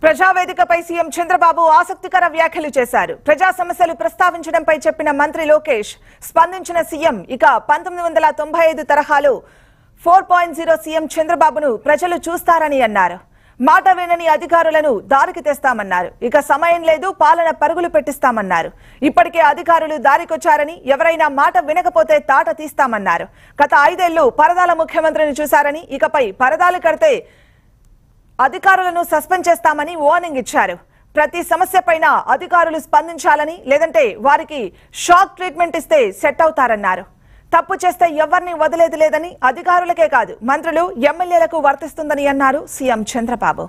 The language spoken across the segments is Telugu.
ప్రజావేదికపై సీఎం చంద్రబాబు ఆసక్తికర వ్యాఖ్యలు చేశారు ప్రజా సమస్యలు ప్రస్తావించడంపై చెప్పిన మంత్రి లోకేష్ స్పందించిన సీఎం ఇక పంతొమ్మిది వందల తొంభై ఐదు తరహాలో ఫోర్ పాయింట్ జీరో సీఎం చంద్రబాబును ప్రజలు చూస్తారని అన్నారు మాట వినని అధికారులను దారికి తెస్తామన్నారు ఇక సమయం లేదు పాలన పరుగులు పెట్టిస్తామన్నారు ఇప్పటికే అధికారులు దారికొచ్చారని ఎవరైనా మాట వినకపోతే తాట తీస్తామన్నారు గత ఐదేళ్లు పరదాల ముఖ్యమంత్రిని చూశారని ఇకపై పరదాలు కడితే అధికారులను సస్పెండ్ చేస్తామని వార్నింగ్ ఇచ్చారు ప్రతి సమస్యపైన అధికారులు స్పందించాలని లేదంటే వారికి షాక్ ట్రీట్మెంట్ ఇస్తే సెట్ అవుతారన్నారు తప్పు చేస్తే ఎవరిని వదిలేది లేదని అధికారులకే కాదు మంత్రులు ఎమ్మెల్యేలకు వర్తిస్తుందని అన్నారు సీఎం చంద్రబాబు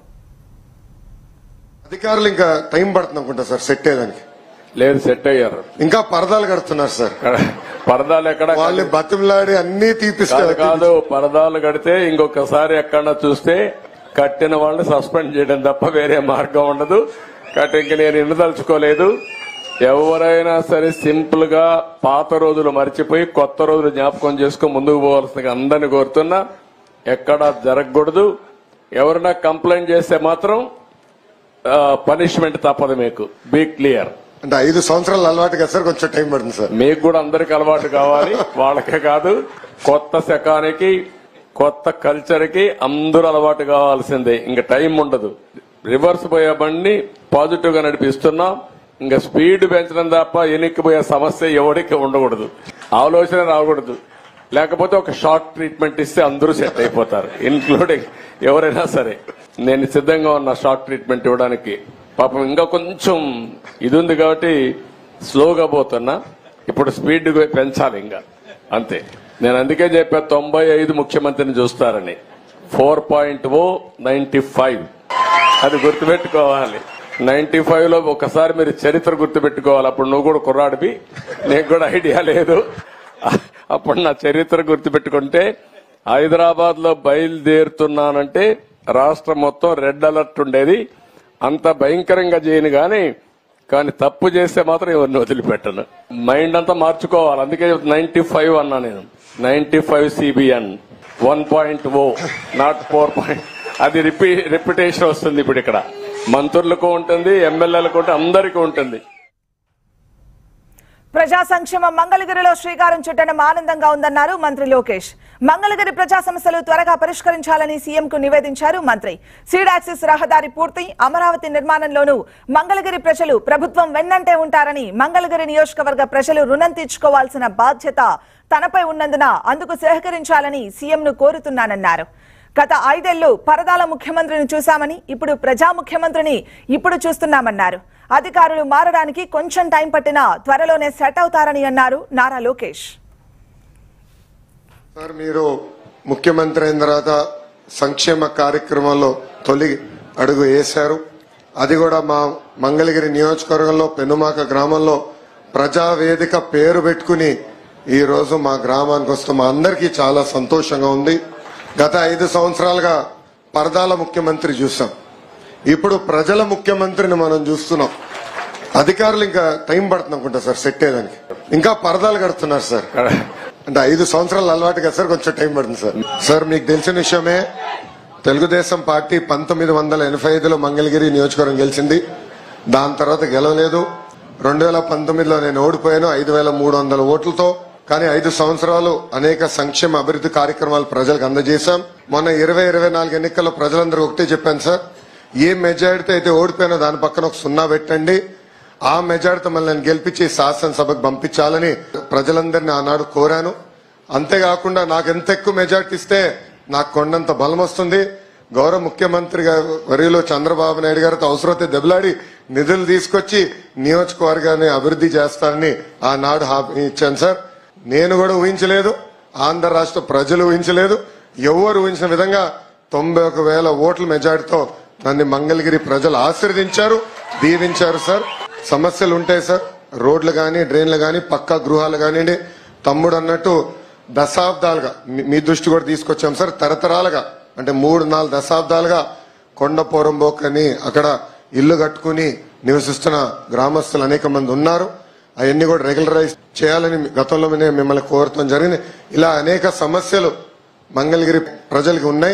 అధికారులు ఇంకా టైం పడుతుంది అనుకుంటా సార్ సెట్ అయ్యేదానికి లేదు సెట్ అయ్యారు ఇంకా పరదాలు కడుతున్నారు సార్ పరదాలు ఎక్కడ వాళ్ళని బతిమలాడి అన్ని కాదు తీపిస్తారు కాదు పరదాలు కడితే ఇంకొకసారి ఎక్కడన్నా చూస్తే కట్టిన వాళ్ళని సస్పెండ్ చేయడం తప్ప వేరే మార్గం ఉండదు కాబట్టి ఇంక నేను ఇండదలుచుకోలేదు ఎవరైనా సరే సింపుల్ గా పాత రోజులు మర్చిపోయి కొత్త రోజులు జ్ఞాపకం చేసుకుని ముందుకు పోవాల్సిన అందరిని కోరుతున్నా ఎక్కడా జరగకూడదు ఎవరైనా కంప్లైంట్ చేస్తే మాత్రం పనిష్మెంట్ తప్పదు మీకు బీ క్లియర్ అంటే ఐదు సంవత్సరాలు అలవాటు కదా సార్ కొంచెం టైం పడుతుంది సార్ మీకు కూడా అందరికి అలవాటు కావాలి వాళ్ళకే కాదు కొత్త శకానికి కొత్త కల్చర్ కి అందరూ అలవాటు కావాల్సిందే ఇంకా టైం ఉండదు రివర్స్ పోయే బండిని పాజిటివ్ గా నడిపిస్తున్నాం ఇంకా స్పీడ్ పెంచడం తప్ప ఎనిక్కిపోయే సమస్య ఎవరికి ఉండకూడదు ఆలోచన రాకూడదు లేకపోతే ఒక షార్ట్ ట్రీట్మెంట్ ఇస్తే అందరూ సెట్ అయిపోతారు ఇన్క్లూడింగ్ ఎవరైనా సరే నేను సిద్ధంగా ఉన్న షార్ట్ ట్రీట్మెంట్ ఇవ్వడానికి పాపం ఇంకా కొంచెం ఇది ఉంది కాబట్టి స్లోగా పోతున్నా ఇప్పుడు స్పీడ్ పెంచాలి ఇంకా అంతే నేను అందుకే చెప్పా తొంభై ఐదు ముఖ్యమంత్రిని చూస్తారని four point O ninety five అది గుర్తుపెట్టుకోవాలి నైన్టీ ఫైవ్ లో ఒకసారి మీరు చరిత్ర గుర్తుపెట్టుకోవాలి అప్పుడు నువ్వు కూడా కుర్రాడివి నీకు కూడా ఐడియా లేదు అప్పుడు నా చరిత్ర గుర్తుపెట్టుకుంటే హైదరాబాద్ లో బయలుదేరుతున్నానంటే రాష్ట్రం మొత్తం రెడ్ అలర్ట్ ఉండేది అంత భయంకరంగా చేయను గాని కానీ తప్పు చేస్తే మాత్రం ఎవరిని వదిలిపెట్టను మైండ్ అంతా మార్చుకోవాలి అందుకే నైన్టీ ఫైవ్ అన్నా నేను ninety five CBN one point O not four point అది రిపీ రిపిటేషన్ వస్తుంది ఇప్పుడు ఇక్కడ మంత్రులకు ఉంటుంది ఎమ్మెల్యేలకు ఉంటుంది అందరికీ ఉంటుంది ప్రజా సంక్షేమ మంగళగిరిలో శ్రీకారం చుట్టడం ఆనందంగా ఉందన్నారు మంత్రి లోకేష్ మంగళగిరి ప్రజా సమస్యలు త్వరగా పరిష్కరించాలని సీఎంకు నివేదించారు మంత్రి సీడాక్సిస్ రహదారి పూర్తి అమరావతి నిర్మాణంలోనూ మంగళగిరి ప్రజలు ప్రభుత్వం వెన్నంటే ఉంటారని మంగళగిరి నియోజకవర్గ ప్రజలు రుణం తీర్చుకోవాల్సిన బాధ్యత తనపై ఉన్నందున అందుకు సహకరించాలని సీఎంను కోరుతున్నానన్నారు గత ఐదేళ్లు పరదాల ముఖ్యమంత్రిని చూశామని ఇప్పుడు ప్రజా ముఖ్యమంత్రిని ఇప్పుడు చూస్తున్నామన్నారు అధికారులు మారడానికి కొంచెం టైం పట్టినా త్వరలోనే సెట్ అవుతారని అన్నారు నారా లోకేష్ సార్ మీరు ముఖ్యమంత్రి అయిన తర్వాత సంక్షేమ కార్యక్రమాల్లో తొలి అడుగు వేశారు అది కూడా మా మంగళగిరి నియోజకవర్గంలో పెనుమాక గ్రామంలో ప్రజావేదిక పేరు పెట్టుకుని ఈ రోజు మా గ్రామానికి వస్తే మా అందరికీ చాలా సంతోషంగా ఉంది గత ఐదు సంవత్సరాలుగా పరదాల ముఖ్యమంత్రి చూసాం ఇప్పుడు ప్రజల ముఖ్యమంత్రిని మనం చూస్తున్నాం అధికారులు ఇంకా టైం పడుతుంది అనుకుంటా సార్ సెట్ అయ్యేదానికి ఇంకా పరదాలు కడుతున్నారు సార్ అంటే ఐదు సంవత్సరాలు అలవాటు కదా సార్ కొంచెం టైం పడుతుంది సార్ సార్ మీకు తెలిసిన విషయమే తెలుగుదేశం పార్టీ పంతొమ్మిది వందల ఎనభై ఐదులో మంగళగిరి నియోజకవర్గం గెలిచింది దాని తర్వాత గెలవలేదు రెండు వేల పంతొమ్మిదిలో నేను ఓడిపోయాను ఐదు వేల మూడు వందల ఓట్లతో కానీ ఐదు సంవత్సరాలు అనేక సంక్షేమ అభివృద్ధి కార్యక్రమాలు ప్రజలకు అందజేశాం మొన్న ఇరవై ఇరవై నాలుగు ఎన్నికల్లో ప్రజలందరూ ఒకటే చెప్పాను సార్ ఏ మెజారిటీ అయితే ఓడిపోయినా దాని పక్కన ఒక సున్నా పెట్టండి ఆ మెజారిటీ మళ్ళీ నేను గెలిపించి శాసనసభకు పంపించాలని ప్రజలందరినీ ఆనాడు కోరాను అంతేకాకుండా నాకు ఎంత ఎక్కువ మెజారిటీ ఇస్తే నాకు కొండంత బలం వస్తుంది గౌరవ ముఖ్యమంత్రి గారు వరిలో చంద్రబాబు నాయుడు గారితో అవసరమైతే దెబ్బలాడి నిధులు తీసుకొచ్చి నియోజకవర్గాన్ని అభివృద్ధి చేస్తానని ఆనాడు హామీ ఇచ్చాను సార్ నేను కూడా ఊహించలేదు ఆంధ్ర రాష్ట్ర ప్రజలు ఊహించలేదు ఎవరు ఊహించిన విధంగా తొంభై ఒక వేల ఓట్ల మెజారిటీతో నన్ను మంగళగిరి ప్రజలు ఆశీర్వదించారు దీవించారు సార్ సమస్యలు ఉంటాయి సార్ రోడ్లు కానీ డ్రైన్లు కానీ పక్కా గృహాలు కానివ్వండి తమ్ముడు అన్నట్టు దశాబ్దాలుగా మీ- మీ దృష్టి కూడా తీసుకొచ్చాం సార్ తరతరాలుగా అంటే మూడు నాలుగు దశాబ్దాలుగా కొండ పోరంబోక్ అని అక్కడ ఇల్లు కట్టుకుని నివసిస్తున్న గ్రామస్తులు అనేక మంది ఉన్నారు అవన్నీ కూడా రెగ్యులరైజ్ చేయాలని గతంలో నేను మిమ్మల్ని కోరటం జరిగింది ఇలా అనేక సమస్యలు మంగళగిరి ప్రజలకు ఉన్నాయి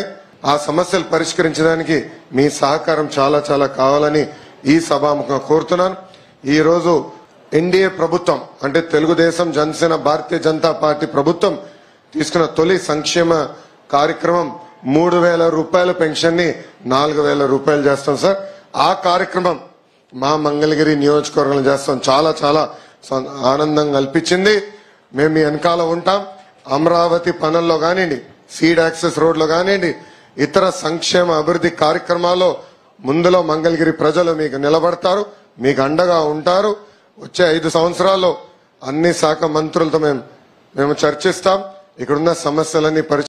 ఆ సమస్యలు పరిష్కరించడానికి మీ సహకారం చాలా చాలా కావాలని ఈ సభాముఖంగా కోరుతున్నాను ఈ రోజు ఎన్డీఏ ప్రభుత్వం అంటే తెలుగుదేశం జనసేన భారతీయ జనతా పార్టీ ప్రభుత్వం తీసుకున్న తొలి సంక్షేమ కార్యక్రమం మూడు వేల రూపాయల పెన్షన్ ని నాలుగు వేల రూపాయలు చేస్తాం సార్ ఆ కార్యక్రమం మా మంగళగిరి నియోజకవర్గంలో చేస్తాం చాలా చాలా సం- ఆనందం కల్పించింది మేము మీ వెనకాల ఉంటాం అమరావతి పనుల్లో కానివ్వండి సీడ్ యాక్సెస్ రోడ్లో కానివ్వండి ఇతర సంక్షేమ అభివృద్ధి కార్యక్రమాల్లో ముందులో మంగళగిరి ప్రజలు మీకు నిలబడతారు మీకు అండగా ఉంటారు వచ్చే ఐదు సంవత్సరాల్లో అన్ని శాఖ మంత్రులతో మేము మేము చర్చిస్తాం ఇక్కడున్న సమస్యలన్నీ పరి